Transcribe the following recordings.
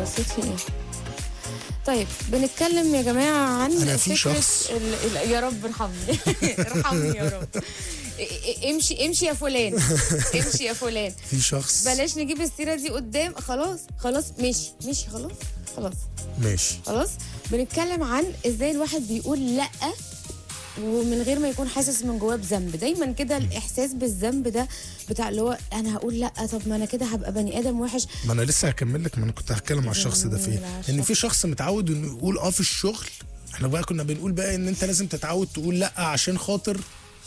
بصيت في ايه طيب بنتكلم يا جماعه عن أنا في فكرة شخص- ال... ال... يا رب ارحمني ارحمني يا رب إ- إ- امشي امشي يا فلان امشي يا فلان في شخص بلاش نجيب السيره دي قدام خلاص خلاص ماشي ماشي خلاص خلاص ماشي خلاص بنتكلم عن ازاي الواحد بيقول لا ومن غير ما يكون حاسس من جواه بذنب دايما كده الاحساس بالذنب ده بتاع اللي هو انا هقول لا طب ما انا كده هبقى بني ادم وحش ما انا لسه هكمل لك ما انا كنت هتكلم على الشخص ده في جميل، ايه على ان الشخص. في شخص متعود انه يقول اه في الشغل احنا بقى كنا بنقول بقى ان انت لازم تتعود تقول لا عشان خاطر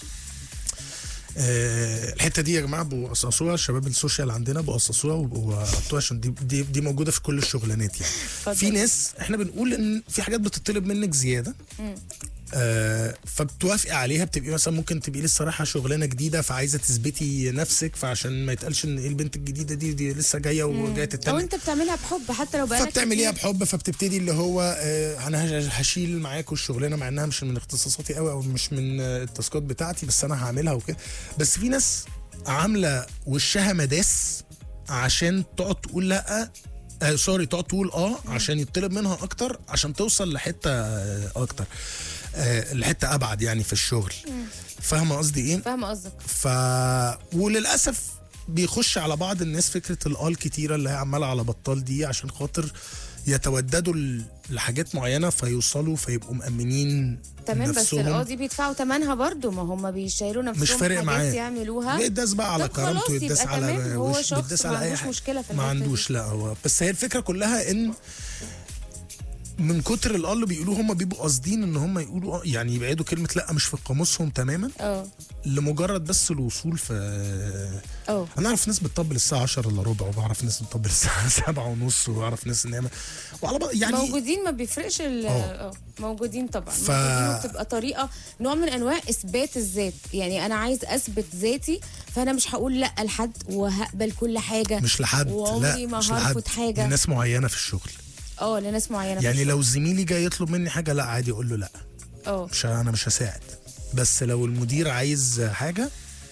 آه الحته دي يا جماعه بقصصوها شباب السوشيال عندنا بقصصوها وحطوها عشان دي, دي دي موجوده في كل الشغلانات يعني في ناس احنا بنقول ان في حاجات بتطلب منك زياده آه فبتوافقي عليها بتبقي مثلا ممكن تبقي لسه رايحه شغلانه جديده فعايزه تثبتي نفسك فعشان ما يتقالش ان ايه البنت الجديده دي دي لسه جايه وجايه او تتنك انت بتعملها بحب حتى لو بقالك فبتعمليها كتير. بحب فبتبتدي اللي هو آه انا هش- هشيل معاكوا الشغلانه مع انها مش من اختصاصاتي قوي او مش من آه، التاسكات بتاعتي بس انا هعملها وكده بس في ناس عامله وشها مداس عشان تقعد تقول لا آه سوري تقعد تقول اه عشان يطلب منها اكتر عشان توصل لحته آه اكتر آه لحته ابعد يعني في الشغل فاهمه قصدي ايه؟ فاهمه قصدك ف وللاسف بيخش على بعض الناس فكره الاه الكتيره اللي هي عماله على بطال دي عشان خاطر يتوددوا ل- لحاجات معينه فيوصلوا فيبقوا مأمنين تمام بس نفسهم. القاضي بيدفعوا ثمنها برضو ما هم بيشيلوا نفسهم مش فارق حاجات معاه يعملوها يتداس بقى على طب خلاص كرامته يتداس يبقى على تمام، هو وش شخص بيتداس ما على اي عندوش حاجه مشكلة في ما الحتة دي. عندوش لا هو بس هي الفكره كلها ان من كتر الاه اللي بيقولوه هم بيبقوا قاصدين ان هم يقولوا اه يعني يبعدوا كلمه لا مش في قاموسهم تماما اه لمجرد بس الوصول في اه انا اعرف ناس بتطبل الساعه 10 الا ربع وبعرف ناس بتطبل الساعه 7 ونص واعرف ناس ان هي وعلى بعض يعني موجودين ما بيفرقش ال- اه. اه موجودين طبعا ف- موجودين وبتبقى طريقه نوع من انواع اثبات الذات يعني انا عايز اثبت ذاتي فانا مش هقول لا لحد وهقبل كل حاجه مش لحد وعمري لا ما مش هرفض لحد حاجه لناس معينه في الشغل اه لناس معينه في يعني الشغل. لو زميلي جاي يطلب مني حاجه لا عادي اقول له لا اه مش انا مش هساعد بس لو المدير عايز حاجه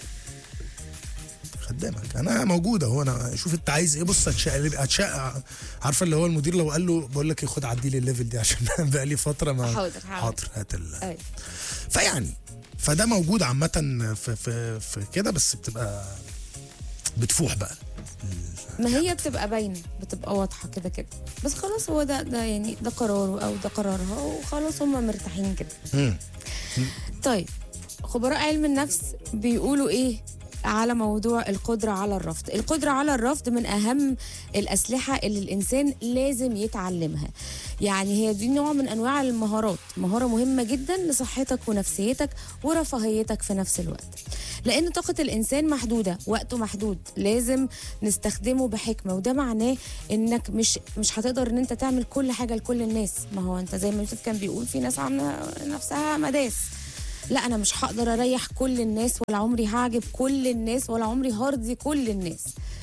خدامك انا موجود اهو انا شوف انت عايز ايه بص هتشقلب هتشق عارفه اللي هو المدير لو قال له بقول لك إيه، خد عدي لي الليفل دي عشان بقى لي فتره ما حاضر، حاضر. حاضر هات ال... ايوه فيعني فده موجود عامة في في في كده بس بتبقى بتفوح بقى ما هي بتبقى باينه بتبقى واضحه كده كده بس خلاص هو ده ده يعني ده قراره او ده قرارها وخلاص هم مرتاحين كده مم. طيب خبراء علم النفس بيقولوا ايه على موضوع القدرة على الرفض القدرة على الرفض من أهم الأسلحة اللي الإنسان لازم يتعلمها يعني هي دي نوع من أنواع المهارات مهارة مهمة جدا لصحتك ونفسيتك ورفاهيتك في نفس الوقت لأن طاقة الإنسان محدودة وقته محدود لازم نستخدمه بحكمة وده معناه إنك مش مش هتقدر إن أنت تعمل كل حاجة لكل الناس ما هو أنت زي ما يوسف كان بيقول في ناس عاملة نفسها مداس لا انا مش هقدر اريح كل الناس ولا عمري هعجب كل الناس ولا عمري هرضي كل الناس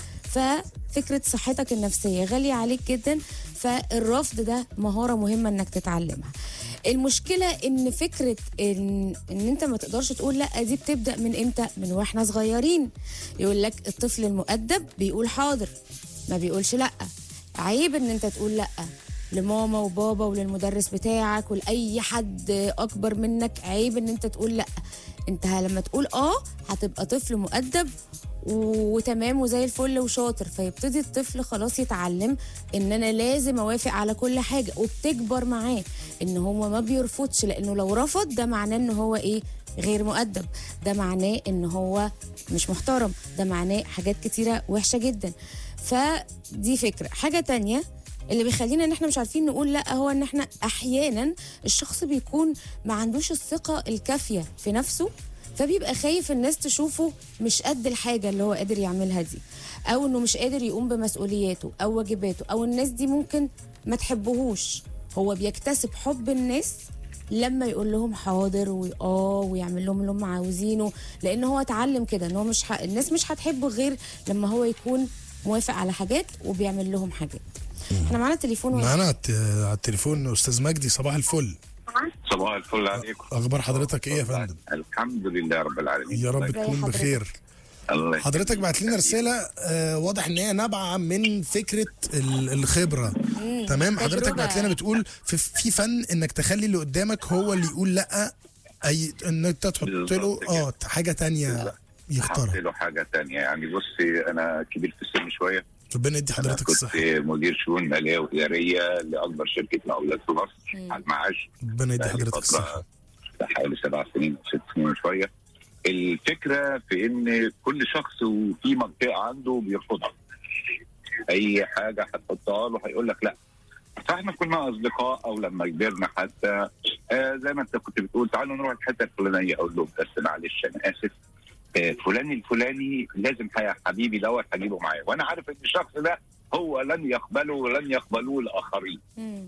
ففكرة صحتك النفسية غالية عليك جدا فالرفض ده مهارة مهمة انك تتعلمها المشكلة ان فكرة ان, إن انت ما تقدرش تقول لا دي بتبدأ من امتى من واحنا صغيرين يقول لك الطفل المؤدب بيقول حاضر ما بيقولش لا عيب ان انت تقول لا لماما وبابا وللمدرس بتاعك ولاي حد اكبر منك عيب ان انت تقول لا انت لما تقول اه هتبقى طفل مؤدب وتمام وزي الفل وشاطر فيبتدي الطفل خلاص يتعلم ان انا لازم اوافق على كل حاجه وبتكبر معاه ان هو ما بيرفضش لانه لو رفض ده معناه ان هو ايه غير مؤدب ده معناه ان هو مش محترم ده معناه حاجات كتيره وحشه جدا فدي فكره حاجه تانية اللي بيخلينا ان احنا مش عارفين نقول لا هو ان احنا احيانا الشخص بيكون ما عندوش الثقه الكافيه في نفسه فبيبقى خايف الناس تشوفه مش قد الحاجه اللي هو قادر يعملها دي او انه مش قادر يقوم بمسؤولياته او واجباته او الناس دي ممكن ما تحبهوش هو بيكتسب حب الناس لما يقول لهم حاضر واه ويعمل لهم اللي هم عاوزينه لان هو اتعلم كده ان هو مش ح... الناس مش هتحبه غير لما هو يكون موافق على حاجات وبيعمل لهم حاجات احنا معانا تليفون واحد. معانا على الت- على التليفون استاذ مجدي صباح الفل صباح الفل عليكم اخبار حضرتك ايه يا فندم الحمد لله رب العالمين يا رب ازي تكون حضرتك؟ بخير الله حضرتك بعت لنا رساله آه واضح ان هي نابعه من فكره ال- الخبره تمام حضرتك تجربة. بعت لنا بتقول في, في فن انك تخلي اللي قدامك هو اللي يقول لا اي ان انت تحط له بالظبط اه حاجه تانية حط يختارها له حاجه تانية يعني بصي انا كبير في السن شويه ربنا يدي انا حضرتك كنت الصحه مدير شؤون ماليه واداريه لاكبر شركه مقاولات في مصر على المعاش ربنا يدي بقالي حضرتك الصحه فترة حوالي سبع سنين او ست سنين وشويه الفكره في ان كل شخص وفي منطقه عنده بيرفضها اي حاجه هتحطها له هيقول لك لا فاحنا كنا اصدقاء او لما كبرنا حتى آه زي ما انت كنت بتقول تعالوا نروح الحته الفلانيه اقول له بس معلش انا اسف آه فلان الفلاني لازم يا حبيبي دوت هجيبه معايا وانا عارف ان الشخص ده هو لن يقبله ولن يقبلوه الاخرين مم.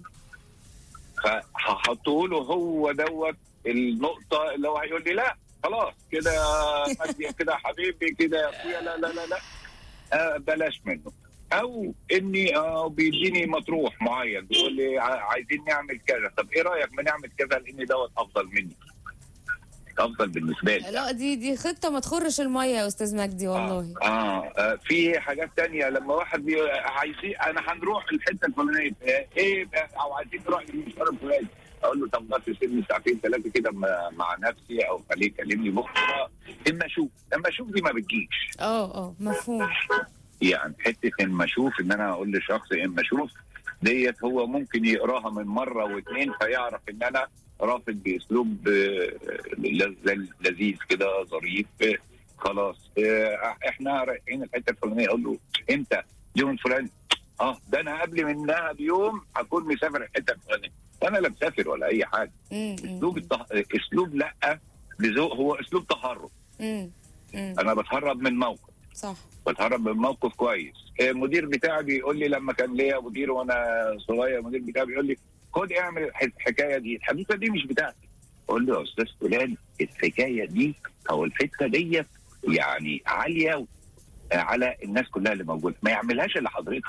فهحطه له هو دوت النقطة اللي هو هيقول لي لا خلاص كده يا مجدي كده يا حبيبي كده يا اخويا لا لا لا لا آه بلاش منه او اني آه بيديني مطروح معين بيقول لي ع- عايزين نعمل كذا طب ايه رايك ما نعمل كذا لان دوت افضل مني افضل بالنسبه لي لا دي دي خطه ما تخرش الميه يا استاذ مجدي والله آه, آه, آه في حاجات تانية لما واحد بي... عايزين انا هنروح الحته الفلانيه آه، ايه بقى- او عايزين نروح المشوار الفلاني اقول له طب بس سيبني ساعتين ثلاثه كده مع- مع نفسي او خليه يكلمني بكره اما اشوف اما اشوف دي ما بتجيش اه اه مفهوم يعني حته اما اشوف ان انا اقول لشخص اما اشوف ديت هو ممكن يقراها من مره واثنين فيعرف ان انا رافض باسلوب آه، لذ- لذيذ كده ظريف آه، خلاص آه، احنا رايحين الحته الفلانيه اقول له امتى؟ يوم الفلاني اه ده انا قبل منها بيوم هكون مسافر الحته الفلانيه وانا لا مسافر ولا اي حاجه مم، مم، اسلوب الته... اسلوب لا بذوق هو اسلوب تهرب مم، مم. انا بتهرب من موقف صح بتهرب من موقف كويس آه، المدير بتاعي بيقول لي لما كان ليا مدير وانا صغير المدير بتاعي بيقول لي خد اعمل الح- الحكايه دي الحدوته دي مش بتاعتي اقول له يا استاذ فلان الحكايه دي او الحته ديت يعني عاليه آه، على الناس كلها اللي موجوده ما يعملهاش الا حضرتك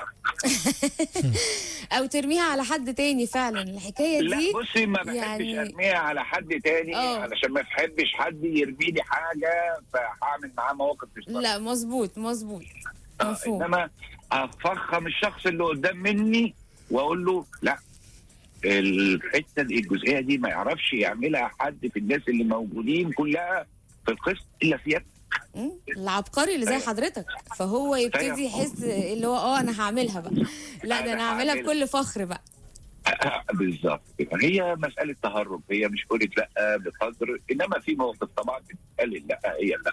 او ترميها على حد تاني فعلا الحكايه لا دي بصي ما بحبش يعني- ارميها على حد تاني آه. علشان ما بحبش حد يرمي لي حاجه فهعمل معاه مواقف مش لا مظبوط مظبوط آه، مفهوم انما افخم الشخص اللي قدام مني واقول له لا الحته دي الجزئيه دي ما يعرفش يعملها حد في الناس اللي موجودين كلها في القسط الا في يد مم. العبقري اللي زي حضرتك فهو يبتدي يحس اللي هو اه انا هعملها بقى لا ده انا أنا هعملها هعملها. بكل فخر بقى بالظبط كده. هي مساله تهرب هي مش قولة لا بقدر انما في مواقف طبعا بتتقال لا هي لا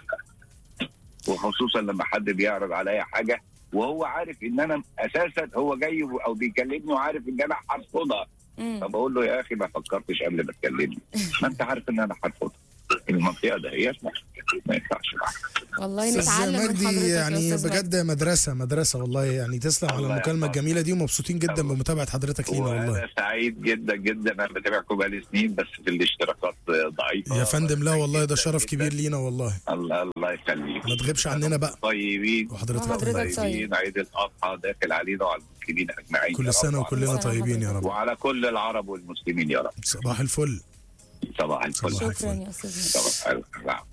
وخصوصا لما حد بيعرض عليا حاجه وهو عارف ان انا اساسا هو جاي او بيكلمني وعارف ان انا هرفضها مم. فبقول له يا اخي ما فكرتش قبل ما تكلمني ما انت عارف ان انا هرفضها المنطقه ده هي ما ما ينفعش معاك والله استاذ نتعلم من مجدي حضرتك يا يعني استاذ مجدي. بجد مدرسه مدرسه والله يعني تسلم على الله المكالمه يحفظك. الجميله دي ومبسوطين جدا الله. بمتابعه حضرتك لينا والله وانا سعيد جدا جدا انا بتابعكم بقالي سنين بس في الاشتراكات ضعيفه يا فندم لا والله ده جداً شرف جداً. كبير لينا والله الله الله يخليك ما تغيبش عننا بقى طيبين وحضرتك وحضرتك طيب. طيبين عيد الاضحى داخل علينا وعلى المسلمين اجمعين يا كل رب. سنه وكلنا سنة طيبين يا رب وعلى كل العرب والمسلمين يا رب صباح الفل صباح الفل صباح شكرا الفل. يا استاذ مجدي. صباح الفل نعم.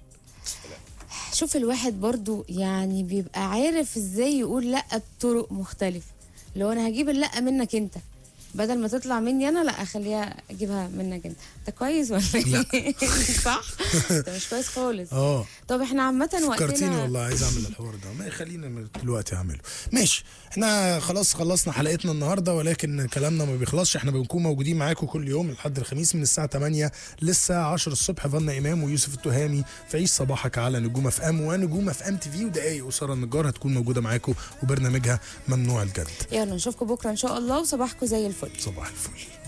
شوف الواحد برضو يعني بيبقى عارف ازاي يقول لا بطرق مختلفة لو انا هجيب اللا منك انت بدل ما تطلع مني انا لا اخليها اجيبها منك انت انت كويس ولا ايه صح انت مش كويس خالص اه طب احنا عامة فكرتيني وقتنا والله عايز اعمل الحوار ده ما يخلينا دلوقتي اعمله ماشي احنا خلاص خلصنا حلقتنا النهارده ولكن كلامنا ما بيخلصش احنا بنكون موجودين معاكم كل يوم لحد الخميس من الساعه 8 للساعه 10 الصبح فضلنا امام ويوسف التهامي في عيش صباحك على نجوم اف ام ونجوم اف ام تي في ودقايق وساره النجار هتكون موجوده معاكم وبرنامجها ممنوع الجد يلا نشوفكم بكرة ان شاء الله وصباحكم زي الفل صباح الفل